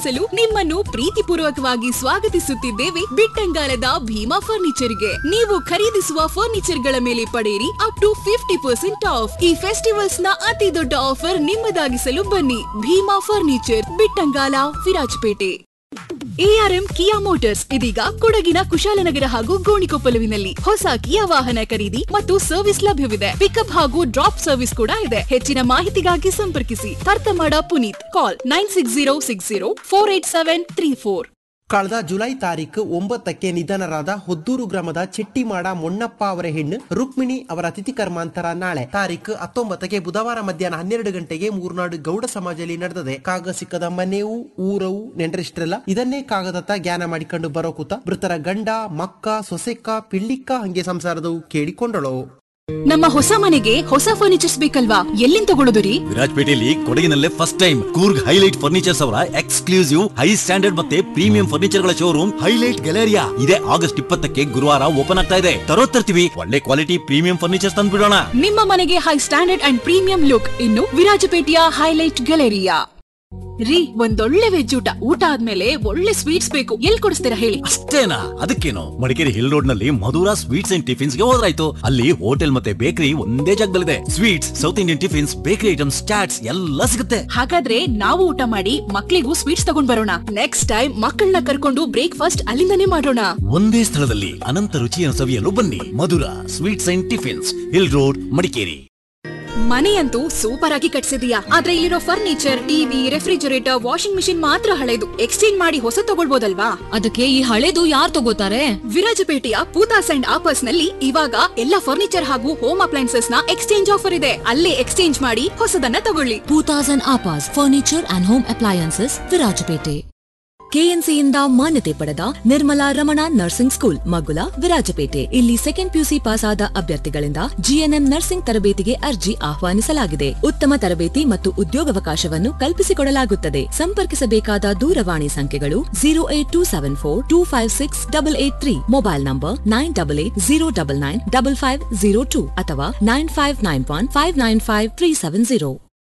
ಆನಂದಿಸಲು ನಿಮ್ಮನ್ನು ಪ್ರೀತಿಪೂರ್ವಕವಾಗಿ ಸ್ವಾಗತಿಸುತ್ತಿದ್ದೇವೆ ಬಿಟ್ಟಂಗಾಲದ ಭೀಮಾ ಫರ್ನಿಚರ್ಗೆ ನೀವು ಖರೀದಿಸುವ ಫರ್ನಿಚರ್ ಗಳ ಮೇಲೆ ಪಡೆಯಿರಿ up to fifty percent off ಈ ಫೆಸ್ಟಿವಲ್ಸ್ ನ ಅತಿ ದೊಡ್ಡ ಆಫರ್ ನಿಮ್ಮದಾಗಿಸಲು ಬನ್ನಿ Bhima furniture Bittangala Virajpet ARM Kia motors ಇದೀಗ ಕೊಡಗಿನ ಕುಶಾಲನಗರ ಹಾಗೂ ಗೋಣಿಕೊಪ್ಪಲುವಿನಲ್ಲಿ ಹೊಸ ಕಿಯಾ ವಾಹನ ಖರೀದಿ ಮತ್ತು ಸರ್ವಿಸ್ ಲಭ್ಯವಿದೆ ಪಿಕಪ್ ಹಾಗೂ ಡ್ರಾಪ್ ಸರ್ವಿಸ್ ಕೂಡ ಇದೆ ಹೆಚ್ಚಿನ ಮಾಹಿತಿಗಾಗಿ ಸಂಪರ್ಕಿಸಿ ತರ್ತಮಾಡ Puneeth call nine six zero six zero four eight seven three four ಕಳೆದ ಜುಲೈ ತಾರೀಕು ಒಂಬತ್ತಕ್ಕೆ ನಿಧನರಾದ ಹೊದ್ದೂರು ಗ್ರಾಮದ ಚಿಟ್ಟಿಮಾಡ ಮೊಣ್ಣಪ್ಪ ಅವರ ಹೆಣ್ಣು ರುಕ್ಮಿಣಿ ಅವರ ತಿಥಿ ಕರ್ಮಾಂತರ ನಾಳೆ ತಾರೀಕು ಹತ್ತೊಂಬತ್ತಕ್ಕೆ ಬುಧವಾರ ಮಧ್ಯಾಹ್ನ ಹನ್ನೆರಡು ಗಂಟೆಗೆ ಮೂರ್ನಾಡು ಗೌಡ ಸಮಾಜದಲ್ಲಿ ನಡೆದದೆ ಕಾಗ ಸಿಕ್ಕದ ಮನೆಯೂ ಊರವು ನೆಂಟರಿಷ್ಟರೆಲ್ಲ ಇದನ್ನೇ ಕಾಗದತ್ತ ಜ್ಞಾನ ಮಾಡಿಕೊಂಡು ಬರೋ ಕೂತ ಮೃತರ ಗಂಡ ಮಕ್ಕ ಸೊಸೆಕ್ಕ ಪಿಳ್ಳಿಕ್ಕ ಹಂಗೆ ಸಂಸಾರದವು ಕೇಳಿಕೊಂಡಳು ನಮ್ಮ ಹೊಸ ಮನೆಗೆ ಹೊಸ ಫರ್ನಿಚರ್ಸ್ ಬೇಕಲ್ವಾ ಎಲ್ಲಿಂದ ತಗೊಳ್ಳೋದು ರೀ ವಿರಾಜಪೇಟೆಯಲ್ಲಿ ಕೊಡಗಿನಲ್ಲೇ first time Coorg highlight furnitures ಅವರ ಎಕ್ಸ್ಕ್ಲೂಸಿವ್ ಹೈ ಸ್ಟ್ಯಾಂಡರ್ಡ್ ಮತ್ತೆ ಪ್ರೀಮಿಯಂ ಫರ್ನಿಚರ್ ಗಳ ಶೋರೂಮ್ ಹೈಲೈಟ್ ಗ್ಯಾಲರಿಯಾ ಇದೇ ಆಗಸ್ಟ್ ಇಪ್ಪತ್ತಕ್ಕೆ ಗುರುವಾರ ಓಪನ್ ಆಗ್ತಾ ಇದೆ ತರೋ ತರ್ತೀವಿ ಒಳ್ಳೆ ಕ್ವಾಲಿಟಿ ಪ್ರೀಮಿಯಂ ಫರ್ನಿಚರ್ಸ್ ತಂದ್ಬಿಡೋಣ ನಿಮ್ಮ ಮನೆಗೆ high standard and premium look ಇನ್ನು ವಿರಾಜಪೇಟೆಯ ಹೈಲೈಟ್ ಗ್ಯಾಲರಿಯಾ ರೀ ಒಂದೊಳ್ಳೆ ವೆಜ್ ಊಟ ಊಟ ಆದ್ಮೇಲೆ ಒಳ್ಳೆ ಸ್ವೀಟ್ಸ್ ಬೇಕು ಎಲ್ಲಿ ಕೊಡಿಸ್ತೀರಾ ಹೇಳಿ ಅಷ್ಟೇನಾ ಅದಕ್ಕೇನು ಮಡಿಕೇರಿ ಹಿಲ್ ರೋಡ್ ನಲ್ಲಿ ಮಧುರಾ ಸ್ವೀಟ್ಸ್ ಅಂಡ್ ಟಿಫಿನ್ಸ್ ಗೆ ಹೋದ್ರಾಯ್ತು ಅಲ್ಲಿ ಹೋಟೆಲ್ ಮತ್ತೆ ಬೇಕರಿ ಒಂದೇ ಜಾಗದಲ್ಲಿದೆ sweets south Indian tiffins bakery items chats ಎಲ್ಲ ಸಿಗುತ್ತೆ ಹಾಗಾದ್ರೆ ನಾವು ಊಟ ಮಾಡಿ ಮಕ್ಳಿಗೂ ಸ್ವೀಟ್ಸ್ ತಗೊಂಡ್ ಬರೋಣ ನೆಕ್ಸ್ಟ್ ಟೈಮ್ ಮಕ್ಕಳನ್ನ ಕರ್ಕೊಂಡು ಬ್ರೇಕ್ಫಾಸ್ಟ್ ಅಲ್ಲಿಂದನೇ ಮಾಡೋಣ ಒಂದೇ ಸ್ಥಳದಲ್ಲಿ ಅನಂತ ರುಚಿಯನ್ನು ಸವಿಯಲು ಬನ್ನಿ Madhura sweets and tiffins hill road Madikeri ಮನೆಯಂತೂ ಸೂಪರ್ ಆಗಿ ಕಟ್ಸಿದೀಯಾ ಆದ್ರೆ ಇಲ್ಲಿರೋ furniture TV refrigerator washing machine ಮಾತ್ರ ಹಳೆದು ಎಕ್ಸ್ಚೇಂಜ್ ಮಾಡಿ ಹೊಸ ತಗೊಳ್ಬೋದಲ್ವಾ ಅದಕ್ಕೆ ಈ ಹಳೇದು ಯಾರ್ ತಗೋತಾರೆ ವಿರಾಜಪೇಟೆಯ ಪೂತಾಸ್ ಅಂಡ್ ಆಪರ್ಸ್ ನಲ್ಲಿ ಇವಾಗ ಎಲ್ಲ ಫರ್ನಿಚರ್ ಹಾಗೂ ಹೋಮ್ ಅಪ್ಲೈನ್ಸಸ್ ನ ಎಕ್ಸ್ಚೇಂಜ್ ಆಫರ್ ಇದೆ ಅಲ್ಲೇ ಎಕ್ಸ್ಚೇಂಜ್ ಮಾಡಿ ಹೊಸದನ್ನ ತಗೊಳ್ಳಿ ಪೂತಾಸ್ ಅಂಡ್ ಆಪಾಸ್ furniture and home appliances Virajpet ಕೆಎನ್ಸಿಯಿಂದ ಮಾನ್ಯತೆ ಪಡೆದ ನಿರ್ಮಲಾ ರಮಣ ನರ್ಸಿಂಗ್ ಸ್ಕೂಲ್ ಮಗುಲ ವಿರಾಜಪೇಟೆ ಇಲ್ಲಿ ಸೆಕೆಂಡ್ ಪಿಯುಸಿ ಪಾಸ್ ಆದ ಅಭ್ಯರ್ಥಿಗಳಿಂದ ಜಿಎನ್ಎಂ ನರ್ಸಿಂಗ್ ತರಬೇತಿಗೆ ಅರ್ಜಿ ಆಹ್ವಾನಿಸಲಾಗಿದೆ ಉತ್ತಮ ತರಬೇತಿ ಮತ್ತು ಉದ್ಯೋಗಾವಕಾಶವನ್ನು ಕಲ್ಪಿಸಿಕೊಡಲಾಗುತ್ತದೆ ಸಂಪರ್ಕಿಸಬೇಕಾದ ದೂರವಾಣಿ ಸಂಖ್ಯೆಗಳು zero eight two seven four two five six double eight three mobile number nine double eight zero double nine double five zero two ಅಥವಾ nine five nine one five nine five three seven zero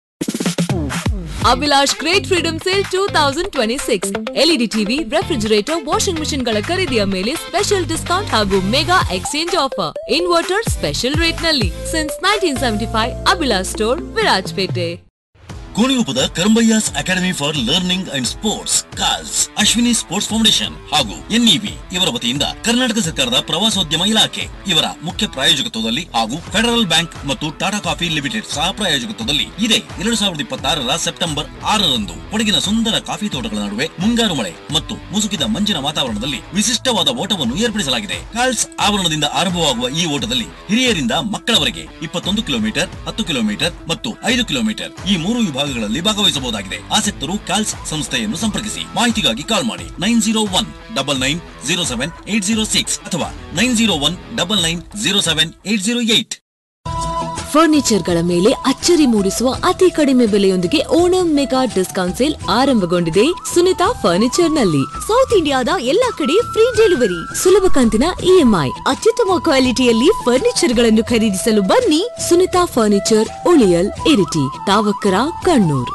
Abhilash great freedom sale two thousand twenty six LED TV refrigerator washing machine ಗಳ ಖರೀದಿಯ ಮೇಲೆ special discount ಹಾಗೂ mega exchange offer inverter special rate ನಲ್ಲಿ since nineteen seventy five Abhilash store Virajpet ಕೋಣಿಯೂಪದ Karambaiah's academy for learning and sports calls Ashwini sports foundation ಹಾಗೂ NEV ಇವರ ವತಿಯಿಂದ ಕರ್ನಾಟಕ ಸರ್ಕಾರದ ಪ್ರವಾಸೋದ್ಯಮ ಇಲಾಖೆ ಇವರ ಮುಖ್ಯ ಪ್ರಾಯೋಜಕತ್ವದಲ್ಲಿ ಹಾಗೂ ಫೆಡರಲ್ ಬ್ಯಾಂಕ್ ಮತ್ತು ಟಾಟಾ ಕಾಫಿ ಲಿಮಿಟೆಡ್ ಸಹ ಪ್ರಾಯೋಜಕತ್ವದಲ್ಲಿ ಇದೇ ಎರಡು ಸಾವಿರದ ಇಪ್ಪತ್ತಾರರ ಸೆಪ್ಟೆಂಬರ್ ಆರರಂದು ಕೊಡಗಿನ ಸುಂದರ ಕಾಫಿ ತೋಟಗಳ ನಡುವೆ ಮುಂಗಾರು ಮಳೆ ಮತ್ತು ಮುಸುಕಿದ ಮಂಜಿನ ವಾತಾವರಣದಲ್ಲಿ ವಿಶಿಷ್ಟವಾದ ಓಟವನ್ನು ಏರ್ಪಡಿಸಲಾಗಿದೆ ಕಾಲ್ಸ್ ಆವರಣದಿಂದ ಆರಂಭವಾಗುವ ಈ ಓಟದಲ್ಲಿ ಹಿರಿಯರಿಂದ ಮಕ್ಕಳವರೆಗೆ ಇಪ್ಪತ್ತೊಂದು ಕಿಲೋಮೀಟರ್ ಹತ್ತು ಕಿಲೋಮೀಟರ್ ಮತ್ತು ಐದು ಕಿಲೋಮೀಟರ್ ಈ ಮೂರು ವಿಭಾಗಗಳಲ್ಲಿ ಭಾಗವಹಿಸಬಹುದಾಗಿದೆ ಆಸಕ್ತರು ಕಾಲ್ಸ್ ಸಂಸ್ಥೆಯನ್ನು ಸಂಪರ್ಕಿಸಿ ಮಾಹಿತಿಗಾಗಿ ಕಾಲ್ ಮಾಡಿ nine zero one double nine zero seven eight zero six ಅಥವಾ nine zero one double nine zero seven eight zero eight ಫರ್ನಿಚರ್ಗಳ ಮೇಲೆ ಅಚ್ಚರಿ ಮೂಡಿಸುವ ಅತಿ ಕಡಿಮೆ ಬೆಲೆಯೊಂದಿಗೆ ಓಣಂ ಮೆಗಾ ಡಿಸ್ಕೌಂಟ್ ಸೇಲ್ ಆರಂಭಗೊಂಡಿದೆ ಸುನಿತಾ ಫರ್ನಿಚರ್ ನಲ್ಲಿ ಸೌತ್ ಇಂಡಿಯಾದ ಎಲ್ಲಾ ಕಡೆ ಫ್ರೀ ಡೆಲಿವರಿ ಸುಲಭ ಕಂತಿನ ಇಎಂಐ ಅತ್ಯುತ್ತಮ ಕ್ವಾಲಿಟಿಯಲ್ಲಿ ಫರ್ನಿಚರ್ ಗಳನ್ನು ಖರೀದಿಸಲು ಬನ್ನಿ ಸುನಿತಾ ഫർണിച്ചർ ഉളിയൽ ഇരിട്ടി താവക്കര കണ്ണൂർ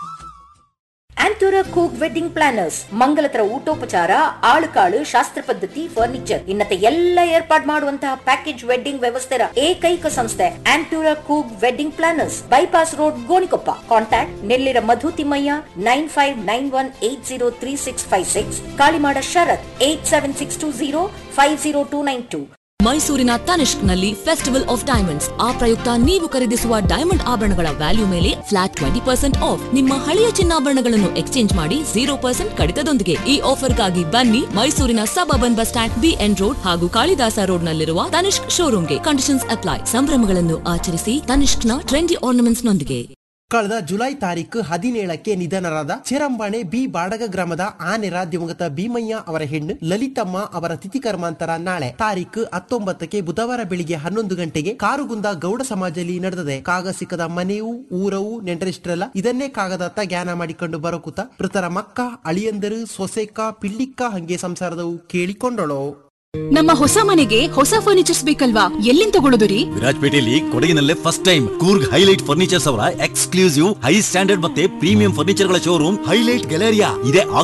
ಆಂಟೋರ ಕೂಕ್ ವೆಡ್ಡಿಂಗ್ ಪ್ಲಾನರ್ಸ್ ಮಂಗಲತರ ಊಟೋಪಚಾರ ಆಳುಕಾಳು ಶಾಸ್ತ್ರ ಪದ್ಧತಿ ಫರ್ನಿಚರ್ ಇನ್ನತೆ ಎಲ್ಲ ಏರ್ಪಾಡ್ ಮಾಡುವಂತಹ ಪ್ಯಾಕೇಜ್ ವೆಡ್ಡಿಂಗ್ ವ್ಯವಸ್ಥೆಯ ಏಕೈಕ ಸಂಸ್ಥೆ ಆಂಟೂರ ಕೂಗ್ wedding planners bypass road Gonikoppa contact Nellira Madhu Thimmaiah nine five nine one eight zero three six five six Kalimada Sharath eight seven six two zero five zero two nine two ಮೈಸೂರಿನ ತನಿಷ್ಕ್ ನಲ್ಲಿ ಫೆಸ್ಟಿವಲ್ ಆಫ್ ಡೈಮಂಡ್ಸ್ ಆ ಪ್ರಯುಕ್ತ ನೀವು ಖರೀದಿಸುವ ಡೈಮಂಡ್ ಆಭರಣಗಳ ವ್ಯಾಲ್ಯೂ ಮೇಲೆ ಫ್ಲಾಟ್ ಟ್ವೆಂಟಿ ಪರ್ಸೆಂಟ್ ಆಫ್ ನಿಮ್ಮ ಹಳೆಯ ಚಿನ್ನಾಭರಣಗಳನ್ನು ಎಕ್ಸ್ಚೇಂಜ್ ಮಾಡಿ ಜೀರೋ ಪರ್ಸೆಂಟ್ ಕಡಿತದೊಂದಿಗೆ ಈ ಆಫರ್ಗಾಗಿ ಬನ್ನಿ ಮೈಸೂರಿನ suburban bus stand BN road ಹಾಗೂ ಕಾಳಿದಾಸ ರೋಡ್ ನಲ್ಲಿರುವ ತನಿಷ್ಕ್ ಶೋರೂಮ್ಗೆ ಕಂಡೀಷನ್ಸ್ ಅಪ್ಲೈ ಸಂಭ್ರಮಗಳನ್ನು ಆಚರಿಸಿ ತನಿಷ್ಕ್ನ ಟ್ರೆಂಡಿ ಆರ್ನಮೆಂಟ್ಸ್ ನೊಂದಿಗೆ ಕಳೆದ ಜುಲೈ ತಾರೀಕು ಹದಿನೇಳಕ್ಕೆ ನಿಧನರಾದ ಚೆರಂಬಾಣೆ ಬಿ ಬಾಡಗ ಗ್ರಾಮದ ಆನೆರ ದಿವಂಗತ ಭೀಮಯ್ಯ ಅವರ ಹೆಣ್ಣು ಲಲಿತಮ್ಮ ಅವರ ತಿಥಿ ಕರ್ಮಾಂತರ ನಾಳೆ ತಾರೀಕು ಹತ್ತೊಂಬತ್ತಕ್ಕೆ ಬುಧವಾರ ಬೆಳಿಗ್ಗೆ ಹನ್ನೊಂದು ಗಂಟೆಗೆ ಕಾರುಗುಂದ ಗೌಡ ಸಮಾಜದಲ್ಲಿ ನಡೆದದೆ ಕಾಗ ಸಿಕ್ಕದ ಮನೆಯೂ ಊರವು ನೆಂಟರಿಷ್ಟರೆಲ್ಲ ಇದನ್ನೇ ಕಾಗದತ್ತ ಜ್ಞಾನ ಮಾಡಿಕೊಂಡು ಬರೋಕುತ ಮೃತರ ಮಕ್ಕ ಅಳಿಯಂದರು ಸೊಸೆಕ್ಕ ಪಿಳ್ಳಿಕ್ಕ ಹಂಗೆ ಸಂಸಾರದವು ಕೇಳಿಕೊಂಡಳು ನಮ್ಮ ಹೊಸ ಮನೆಗೆ ಹೊಸ ಫರ್ನಿಚರ್ಸ್ ಬೇಕಲ್ವಾ ಎಲ್ಲಿಂದ ತಗೊಳ್ಳೋದು ರೀ ವಿರಾಜಪೇಟೆಯಲ್ಲಿ ಕೊಡಗಿನಲ್ಲೇ first time Coorg highlight furnitures ಅವರ ಎಕ್ಸ್ಕ್ಲೂಸಿವ್ ಹೈ ಸ್ಟ್ಯಾಂಡರ್ಡ್ ಮತ್ತೆ ಪ್ರೀಮಿಯಂ ಫರ್ನಿಚರ್ ಗಳ ಶೋರೂಮ್ ಹೈಲೈಟ್ ಗ್ಯಾಲರಿಯಾ ಇದೇ